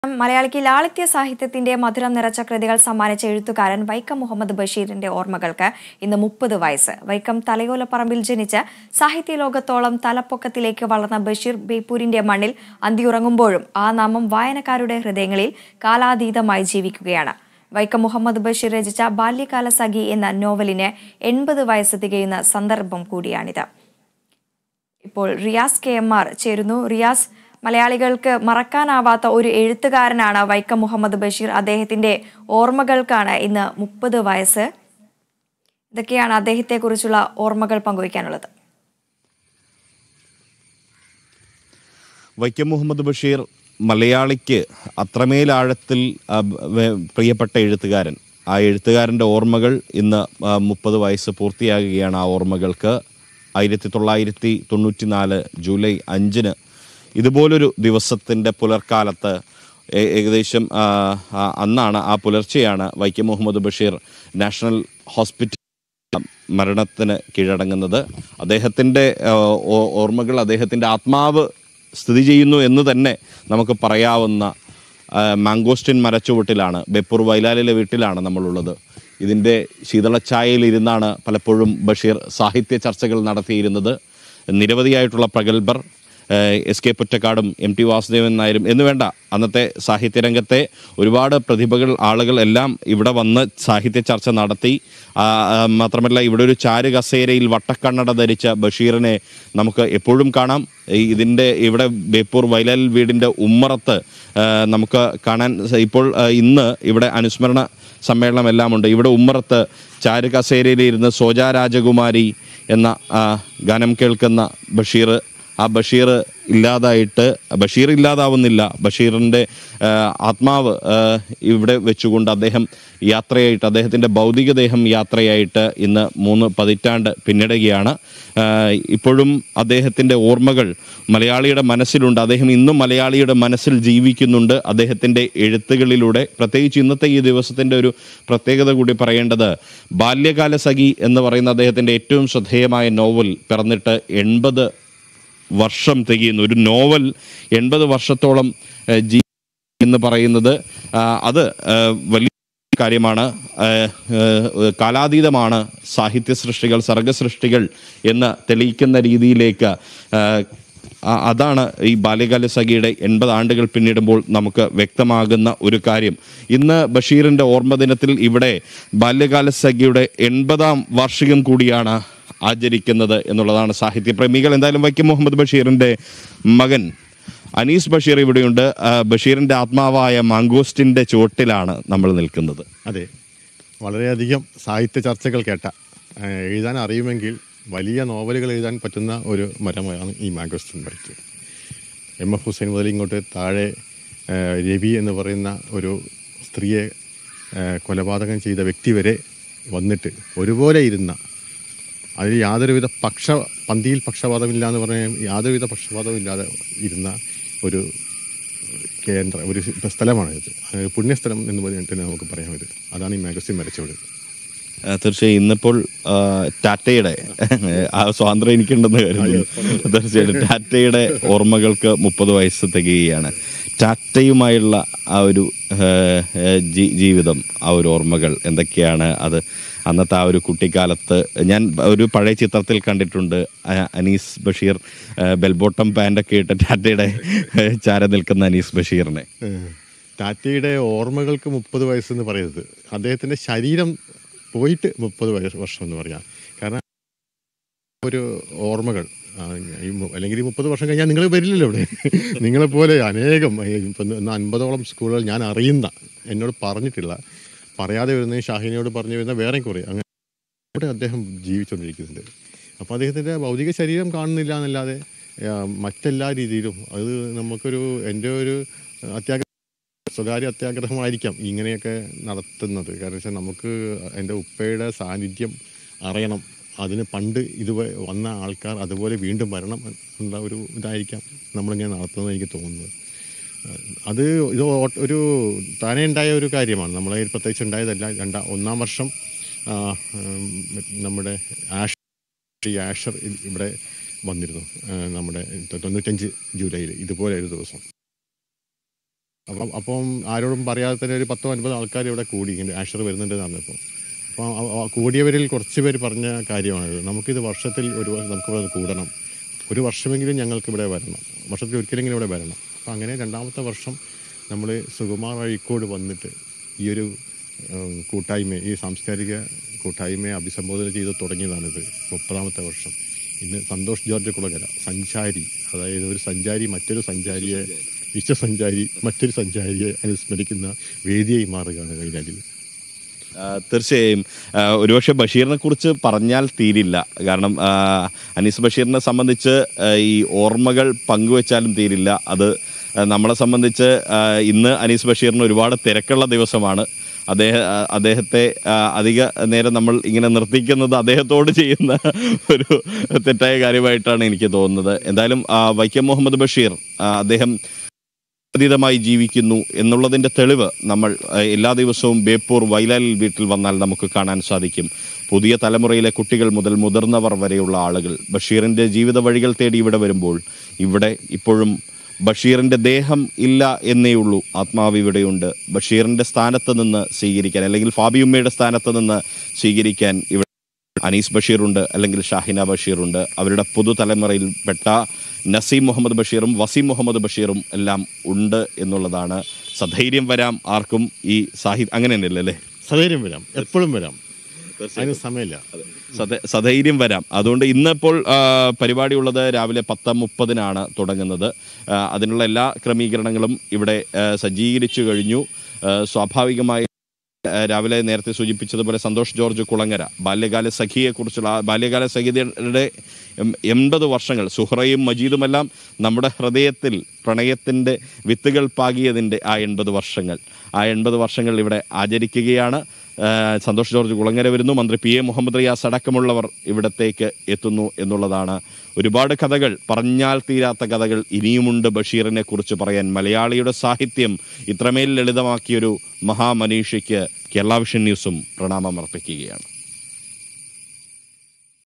മലയാളിക്ക് ലാളിത്യ സാഹിത്യത്തിന്റെ മധുരം നിറച്ച കൃതികൾ സമ്മാനിച്ച എഴുത്തുകാരൻ വൈക്കം മുഹമ്മദ് ബഷീറിന്റെ ഓർമ്മകൾക്ക് ഇന്ന് മുപ്പത് വയസ്സ് വൈക്കം തലയോലപ്പറമ്പിൽ ജനിച്ച് സാഹിത്യ ലോകത്തോളം തലപ്പൊക്കത്തിലേക്ക് വളർന്ന ബഷീർ ബേപ്പൂരിന്റെ മണ്ണിൽ അന്തിയുറങ്ങുമ്പോഴും ആ നാമം വായനക്കാരുടെ ഹൃദയങ്ങളിൽ കാലാതീതമായി ജീവിക്കുകയാണ് വൈക്കം മുഹമ്മദ് ബഷീർ രചിച്ച ബാല്യകാല സഖി എന്ന നോവലിന് എൺപത് വയസ്സ് തികയുന്ന സന്ദർഭം കൂടിയാണിത് ഇപ്പോൾ റിയാസ് കെ എം ആർ ചേരുന്നു റിയാസ് മലയാളികൾക്ക് മറക്കാനാവാത്ത ഒരു എഴുത്തുകാരനാണ് വൈക്കം മുഹമ്മദ് ബഷീർ അദ്ദേഹത്തിന്റെ ഓർമ്മകൾക്കാണ് ഇന്ന് മുപ്പത് വയസ്സ് ഇതൊക്കെയാണ് അദ്ദേഹത്തെക്കുറിച്ചുള്ള ഓർമ്മകൾ പങ്കുവയ്ക്കാനുള്ളത് വൈക്കം മുഹമ്മദ് ബഷീർ മലയാളിക്ക് അത്രമേൽ ആഴത്തിൽ ആ, വെ- പ്രിയപ്പെട്ട എഴുത്തുകാരൻ ആ എഴുത്തുകാരൻ്റെ ഓർമ്മകൾ ഇന്ന് ആ, മുപ്പത് വയസ്സ് പൂർത്തിയാകുകയാണ് ആ ഓർമ്മകൾക്ക് ആയിരത്തി തൊള്ളായിരത്തി തൊണ്ണൂറ്റി നാല് ജൂലൈ അഞ്ചിന് ഇതുപോലൊരു ദിവസത്തിൻ്റെ പുലർക്കാലത്ത് ഏ- ഏകദേശം ആ, ആ, അന്നാണ് ആ പുലർച്ചെയാണ് വൈക്കം മുഹമ്മദ് ബഷീർ നാഷണൽ ഹോസ്പിറ്റൽ മരണത്തിന് കീഴടങ്ങുന്നത് അദ്ദേഹത്തിൻ്റെ ആ, ഓ- ഓർമ്മകൾ അദ്ദേഹത്തിൻ്റെ ആത്മാവ് സ്ഥിതി ചെയ്യുന്നു എന്ന് തന്നെ നമുക്ക് പറയാവുന്ന ആ, മാംഗോസ്റ്റിൻ മരച്ചുവട്ടിലാണ് ബെപ്പൂർ വൈലാലിലെ വീട്ടിലാണ് നമ്മളുള്ളത് ഇതിൻ്റെ ശീതളച്ചായയിലിരുന്നാണ് പലപ്പോഴും ബഷീർ സാഹിത്യ ചർച്ചകൾ നടത്തിയിരുന്നത് നിരവധിയായിട്ടുള്ള പ്രഗത്ഭർ ഏഹ് എസ് കെ പൊറ്റക്കാടും എം ടി വാസുദേവൻ നായരും എന്ന് വേണ്ട അന്നത്തെ സാഹിത്യരംഗത്തെ ഒരുപാട് പ്രതിഭകൾ ആളുകൾ എല്ലാം ഇവിടെ വന്ന് സാഹിത്യ ചർച്ച നടത്തി ആ, ആ, മാത്രമല്ല ഇവിടെ ഒരു ചാരു കസേരയിൽ വട്ടക്കണ്ണട ധരിച്ച ബഷീറിനെ നമുക്ക് എപ്പോഴും കാണാം ഈ ഇതിൻ്റെ ഇവിടെ ബേപ്പൂർ വൈലാൽ വീടിൻ്റെ ഉമ്മറത്ത് ആ, നമുക്ക് കാണാൻ സ- ഇപ്പോൾ ആ, ഇന്ന് ഇവിടെ അനുസ്മരണ സമ്മേളനം എല്ലാം ഉണ്ട് ഇവിടെ ഉമ്മറത്ത് ചാരു കസേരയിലിരുന്ന് സോജാ രാജകുമാരി എന്ന ആ, ഗാനം കേൾക്കുന്ന ബഷീർ ആ ബഷീർ ഇല്ലാതായിട്ട് ബഷീർ ഇല്ലാതാവുന്നില്ല ബഷീറിൻ്റെ ആ, ആത്മാവ് ആ, ഇവിടെ വെച്ചുകൊണ്ട് അദ്ദേഹം യാത്രയായിട്ട് അദ്ദേഹത്തിൻ്റെ ഭൗതികദേഹം യാത്രയായിട്ട് ഇന്ന് മൂന്ന് പതിറ്റാണ്ട് പിന്നിടുകയാണ് ആ, ഇപ്പോഴും അദ്ദേഹത്തിൻ്റെ ഓർമ്മകൾ മലയാളിയുടെ മനസ്സിലുണ്ട് അദ്ദേഹം ഇന്നും മലയാളിയുടെ മനസ്സിൽ ജീവിക്കുന്നുണ്ട് അദ്ദേഹത്തിൻ്റെ എഴുത്തുകളിലൂടെ പ്രത്യേകിച്ച് ഇന്നത്തെ ഈ ദിവസത്തിൻ്റെ ഒരു പ്രത്യേകത കൂടി പറയേണ്ടത് ബാല്യകാല സഖി എന്ന് പറയുന്ന അദ്ദേഹത്തിൻ്റെ ഏറ്റവും ശ്രദ്ധേയമായ നോവൽ പിറന്നിട്ട് എൺപത് വർഷം തികയുന്നു ഒരു നോവൽ എൺപത് വർഷത്തോളം ഏഹ്, ജീ എന്ന് പറയുന്നത് ആ, അത് ഏഹ്, വലിയ കാര്യമാണ് ഏഹ്, ഏഹ്, കാലാതീതമാണ് സാഹിത്യ സൃഷ്ടികൾ സർഗസൃഷ്ടികൾ എന്ന് തെളിയിക്കുന്ന രീതിയിലേക്ക് ഏഹ്, ആ- അതാണ് ഈ ബാല്യകാല സഖിയുടെ എൺപത് ആണ്ടുകൾ പിന്നിടുമ്പോൾ നമുക്ക് വ്യക്തമാകുന്ന ഒരു കാര്യം ഇന്ന് ബഷീറിന്റെ ഓർമ്മ ദിനത്തിൽ ഇവിടെ ബാല്യകാല സഖിയുടെ എൺപതാം വാർഷികം കൂടിയാണ് ആചരിക്കുന്നത് എന്നുള്ളതാണ് സാഹിത്യപ്രേമികൾ എന്തായാലും വൈക്കം മുഹമ്മദ് ബഷീറിന്റെ മകൻ അനീസ് ബഷീർ ഇവിടെയുണ്ട് ആ, ബഷീറിന്റെ ആത്മാവായ മാങ്കോസ്റ്റിന്റെ ചുവട്ടിലാണ് നമ്മൾ നിൽക്കുന്നത് അതെ വളരെയധികം സാഹിത്യ ചർച്ചകൾ കേട്ട ആ, എഴുതാൻ അറിയുമെങ്കിൽ വലിയ നോവലുകൾ എഴുതാൻ പറ്റുന്ന ഒരു മരമാണ് ഈ മാംഗോസ്റ്റിൻ ബൈക്ക് എം എഫ് ഹുസൈൻ മുതൽ ഇങ്ങോട്ട് താഴെ ആ, രവി എന്ന് പറയുന്ന ഒരു സ്ത്രീയെ ആ, കൊലപാതകം ചെയ്ത വ്യക്തി വരെ വന്നിട്ട് ഒരുപോലെ ഇരുന്ന അതിൽ യാതൊരുവിധ പക്ഷ പന്തിയിൽ പക്ഷപാതമില്ല എന്ന് പറഞ്ഞാൽ യാതൊരുവിധ പക്ഷപാതവും ഇല്ലാതെ ഇരുന്ന ഒരു കേന്ദ്ര ഒരു സ്ഥലമാണ് ഇത് ഒരു പുണ്യസ്ഥലം എന്ന് പറഞ്ഞിട്ട് തന്നെ നമുക്ക് പറയാൻ പറ്റും അതാണ് ഈ മാഗസിൻ വരച്ചോട് ആ, തീർച്ചയായും ഇന്നിപ്പോൾ ആ, ടാറ്റയുടെ ആ സ്വാതന്ത്ര്യം എനിക്കുണ്ടെന്ന് കരുതുന്നു തീർച്ചയായിട്ടും ടാറ്റയുടെ ഓർമ്മകൾക്ക് മുപ്പത് വയസ്സ് തികയുകയാണ് ടാറ്റയുമായുള്ള ആ ഒരു ഏ, ഏ, ജീ- ജീവിതം ആ ഒരു ഓർമ്മകൾ എന്തൊക്കെയാണ് അത് അന്നത്തെ ആ ഒരു കുട്ടിക്കാലത്ത് ഞാൻ ഒരു പഴയ ചിത്രത്തിൽ കണ്ടിട്ടുണ്ട് ആ, അനീസ് ബഷീർ ഏ, ബെൽബോട്ടം പാൻ്റൊക്കെ ഇട്ട് ടാറ്റയുടെ ഏ, ചാര നിൽക്കുന്ന അനീസ് ബഷീറിനെ ഏഹ്. ടാറ്റയുടെ ഓർമ്മകൾക്ക് മുപ്പത് വയസ്സെന്ന് പറയുന്നത് അദ്ദേഹത്തിൻ്റെ ശരീരം പോയിട്ട് മുപ്പത് വയസ്സ് വർഷം എന്ന് പറയാം കാരണം ഒരു ഓർമ്മകൾ ആ, ഈ മു- അല്ലെങ്കിൽ ഈ മുപ്പത് വർഷം കഴിഞ്ഞാൽ നിങ്ങൾ വരില്ലല്ലോ ഇവിടെ നിങ്ങളെപ്പോലെ അനേകം ഈ ഇപ്പം ഇന്ന് അൻപതോളം സ്കൂളുകൾ ഞാൻ അറിയുന്ന എന്നോട് പറഞ്ഞിട്ടില്ല പറയാതെ വരുന്ന ഈ ഷാഹിനയോട് പറഞ്ഞു വരുന്ന വേറെ കുറേ അങ്ങനെ ഇവിടെ അദ്ദേഹം ജീവിച്ചുകൊണ്ടിരിക്കുന്നുണ്ട് അപ്പോൾ അദ്ദേഹത്തിൻ്റെ ഭൗതിക ശരീരം കാണുന്നില്ല എന്നല്ലാതെ ആ, മറ്റെല്ലാ രീതിയിലും അത് നമുക്കൊരു എൻ്റെ ഒരു അത്യാഗ്രഹം സ്വകാര്യ അത്യാഗ്രഹമായിരിക്കാം ഇങ്ങനെയൊക്കെ നടത്തുന്നത് കാരണം വെച്ചാൽ നമുക്ക് എൻ്റെ ഉപ്പയുടെ സാന്നിധ്യം അറിയണം അതിന് പണ്ട് ഇത് വന്ന ആൾക്കാർ അതുപോലെ വീണ്ടും വരണം എന്നുള്ള ഒരു ഇതായിരിക്കാം നമ്മളിങ്ങനെ നടത്തുന്നത് എനിക്ക് തോന്നുന്നത് അത് ഇത് ഓ- ഒരു താനേ ഉണ്ടായ ഒരു കാര്യമാണ് നമ്മളെ കയ്യിൽ പ്രത്യേകിച്ച് ഉണ്ടായതല്ല രണ്ടാം ഒന്നാം വർഷം ആ, ഉം, നമ്മുടെ ആഷ് ഈ ആഷർ ഇ- ഇവിടെ വന്നിരുന്നു ആ, നമ്മുടെ തൊണ്ണൂറ്റഞ്ച് ജൂലൈയിൽ ഇതുപോലെ ഒരു ദിവസം അപ്പം അപ്പം ആരോടും പറയാതെ തന്നെ ഒരു പത്തോ അൻപതോ ആൾക്കാർ ഇവിടെ കൂടി ഇങ്ങനെ ആഷർ വരുന്നുണ്ടെന്ന് പറഞ്ഞപ്പോൾ അപ്പോൾ ആ- ആ കൂടിയവരിൽ കുറച്ച് പേര് പറഞ്ഞ കാര്യമാണിത് നമുക്കിത് വർഷത്തിൽ ഒരു വ- നമുക്ക് ഇവിടെ കൂടണം ഒരു വർഷമെങ്കിലും ഞങ്ങൾക്ക് ഇവിടെ വരണം വർഷത്തിൽ ഒരിക്കലെങ്കിലും ഇവിടെ വരണം അപ്പോൾ അങ്ങനെ രണ്ടാമത്തെ വർഷം നമ്മൾ സുകുമാർ അഴീക്കോട് വന്നിട്ട് ഈ ഒരു ഉം, കൂട്ടായ്മ ഈ സാംസ്കാരിക കൂട്ടായ്മയെ അഭിസംബോധന ചെയ്ത് തുടങ്ങിയതാണിത് മുപ്പതാമത്തെ വർഷം ഇന്ന് സന്തോഷ് ജോർജ് കുളകര സഞ്ചാരി അതായത് ഒരു സഞ്ചാരി മറ്റൊരു സഞ്ചാരിയെ വിശ്വസഞ്ചാരി മറ്റൊരു സഞ്ചാരിയെ അനുസ്മരിക്കുന്ന വേദിയായി മാറുകയാണ് കൈലാലിൽ ആ, തീർച്ചയായും ആ, ഒരുപക്ഷെ ബഷീറിനെ കുറിച്ച് പറഞ്ഞാൽ തീരില്ല കാരണം ആ, അനീസ് ബഷീറിനെ സംബന്ധിച്ച് ആ, ഈ ഓർമ്മകൾ പങ്കുവെച്ചാലും തീരില്ല അത് ആ, നമ്മളെ സംബന്ധിച്ച് ആ, ഇന്ന് അനീസ് ബഷീറിന് ഒരുപാട് തിരക്കുള്ള ദിവസമാണ് അദ്ദേഹം ആ, അദ്ദേഹത്തെ ആ, അധിക നേരം നമ്മൾ ഇങ്ങനെ നിർത്തിക്കുന്നത് അദ്ദേഹത്തോട് ചെയ്യുന്ന ഒരു തെറ്റായ കാര്യമായിട്ടാണ് എനിക്ക് തോന്നുന്നത് എന്തായാലും ആ, വൈക്കം മുഹമ്മദ് ബഷീർ ആ, അദ്ദേഹം അതീതമായി ജീവിക്കുന്നു എന്നുള്ളതിൻ്റെ തെളിവ് നമ്മൾ ഏഹ്, എല്ലാ ദിവസവും ബേപ്പൂർ വൈലാലിൽ വീട്ടിൽ വന്നാൽ നമുക്ക് കാണാൻ സാധിക്കും പുതിയ തലമുറയിലെ കുട്ടികൾ മുതൽ മുതിർന്നവർ വരെയുള്ള ആളുകൾ ബഷീറിൻ്റെ ജീവിത വഴികൾ തേടി ഇവിടെ വരുമ്പോൾ ഇവിടെ ഇപ്പോഴും ബഷീറിൻ്റെ ദേഹം ഇല്ല എന്നേ ഉള്ളൂ ആത്മാവ് ഇവിടെയുണ്ട് ബഷീറിൻ്റെ സ്ഥാനത്ത് നിന്ന് സ്വീകരിക്കാൻ അല്ലെങ്കിൽ ഫാബിയുമ്മയുടെ സ്ഥാനത്ത് നിന്ന് സ്വീകരിക്കാൻ ഇവിടെ അനീസ് ബഷീറുണ്ട് അല്ലെങ്കിൽ ഷാഹിന ബഷീറുണ്ട് അവരുടെ പുതുതലമുറയിൽപ്പെട്ട നസീം മുഹമ്മദ് ബഷീറും വസീം മുഹമ്മദ് ബഷീറും എല്ലാം ഉണ്ട് എന്നുള്ളതാണ് സധൈര്യം വരാം ആർക്കും ഈ സാഹിത്യ അങ്ങനെ തന്നെയല്ലേ അല്ലേ സധൈര്യം വരാം എപ്പോഴും വരാം അതിന് സമയമില്ല സധ- സധൈര്യം വരാം അതുകൊണ്ട് ഇന്നിപ്പോൾ ആ, പരിപാടിയുള്ളത് രാവിലെ പത്ത് മുപ്പതിനാണ് തുടങ്ങുന്നത് ആ, അതിനുള്ള എല്ലാ ക്രമീകരണങ്ങളും ഇവിടെ ആ, സജ്ജീകരിച്ചു കഴിഞ്ഞു ആ, സ്വാഭാവികമായി ആ, രാവിലെ നേരത്തെ സൂചിപ്പിച്ചതുപോലെ സന്തോഷ് ജോർജ് കുളങ്ങര ബാല്യകാല സഖിയെക്കുറിച്ചുള്ള ആ ബാല്യകാല സഖിയുടെ എം- എൺപത് വർഷങ്ങൾ സുഹറയും മജീദുമെല്ലാം നമ്മുടെ ഹൃദയത്തിൽ പ്രണയത്തിൻ്റെ വിത്തുകൾ പാകിയതിൻ്റെ ആ എൺപത് വർഷങ്ങൾ ആ എൺപത് വർഷങ്ങൾ ഇവിടെ ആചരിക്കുകയാണ് ആ, സന്തോഷ് ജോർജ് കുളങ്ങര വരുന്നു മന്ത്രി പി എ മുഹമ്മദ് റിയാസ് അടക്കമുള്ളവർ ഇവിടത്തേക്ക് എത്തുന്നു എന്നുള്ളതാണ് ഒരുപാട് കഥകൾ പറഞ്ഞാൽ തീരാത്ത കഥകൾ ഇനിയുമുണ്ട് ബഷീറിനെ കുറിച്ച് പറയാൻ മലയാളിയുടെ സാഹിത്യം ഇത്രമേൽ ലളിതമാക്കിയൊരു മഹാമനീഷിക്ക് കേരള വിഷൻ ന്യൂസും പ്രണാമം അർപ്പിക്കുകയാണ്